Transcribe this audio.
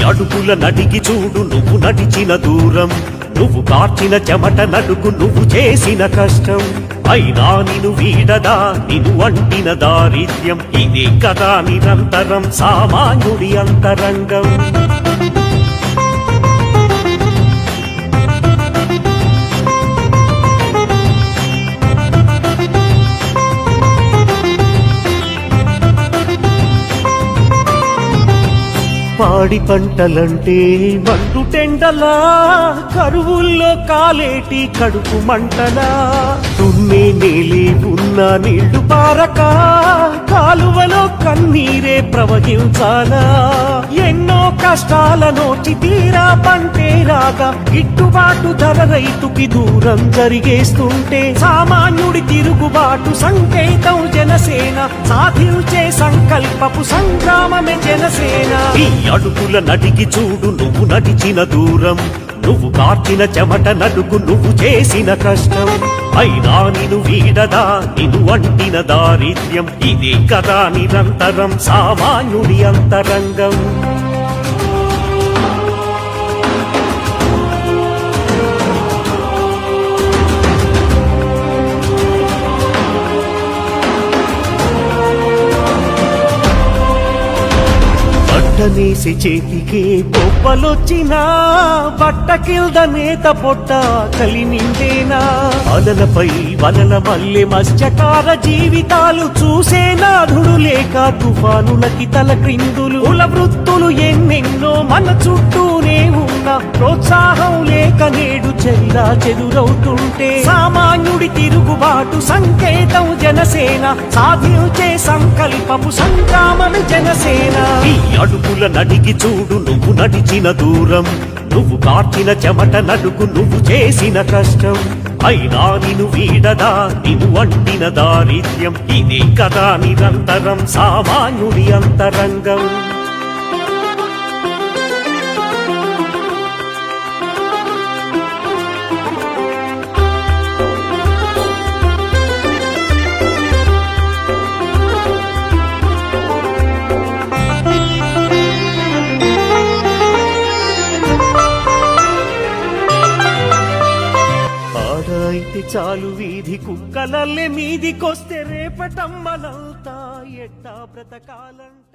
అడుగుల నడిగి చూడు నువ్వు నడిచిన దూరం నువ్వు కార్చిన చెమట నడుగు నువ్వు చేసిన కష్టం అయినా నిను వీడదా నిను అంటిన దారిద్ర్యం ఇదే కదా నిరంతరం సామాన్యుడి అంతరంగం పాడి పంటలంటే మండు టెండలా కరువుల్లో కాలేటి కడుపు మంటలా తుమ్మే నేలే ఉన్న నీళ్లు పారక కాలువలో కన్నీరే ప్రవహించాలా ఎన్నో కష్టాల నోచి తీరా పంటే రాగా గిట్టుబాటు ధర రైతుకి దూరం జరిగేస్తుంటే సామాన్యుడి తిరుగుబాటు సంకేతం జనసేన సాధించే సంకల్పపు సంగ్రామమే జనసేన ఈ అడుగుల నడిగి చూడు నువ్వు నడిచిన దూరం నువ్వు కార్చిన చెమట నడుగు నువ్వు చేసిన కష్టం అయినా నిను వీడదా నిను అంటిన దారిద్ర్యం ఇదే కదా నిరంతరం సామాన్యుడి అంతరంగం బట్టనేసి చేతికే బొబ్బలొచ్చినా బట్ట కింద నేత పొట్ట కలి నిండేనా అలలపై వలల మల్లె మత్స్యకార జీవితాలు చూసే నాథుడు లేక తుఫానులకి తల క్రిందులు కుల వృత్తులు ఎన్నెన్నో మన చుట్టూనే ఉన్న ప్రోత్సాహం లేక నేడు చెల్లా చెదురవుతుంటే సామాన్యుడి తిరుగుబాటు సంకేతం జనసేన సాధించే సంకల్పపు సంగ్రామము జనసేన ఈ అడుగుల నడిగి చూడు నువ్వు నడిచిన దూరం నువ్వు కార్చిన చెమట నడుగు నువ్వు చేసిన కష్టం అయినా నిను వీడదా నిను అంటిన దారిద్ర్యం ఇదే కదా నిరంతరం సామాన్యుడి అంతరంగం ఆడ అయితే చాలు వీధి కుక్కలల్లే మీదికొస్తే రేపటమ్మలంతా ఎట్టా బ్రతకాలంట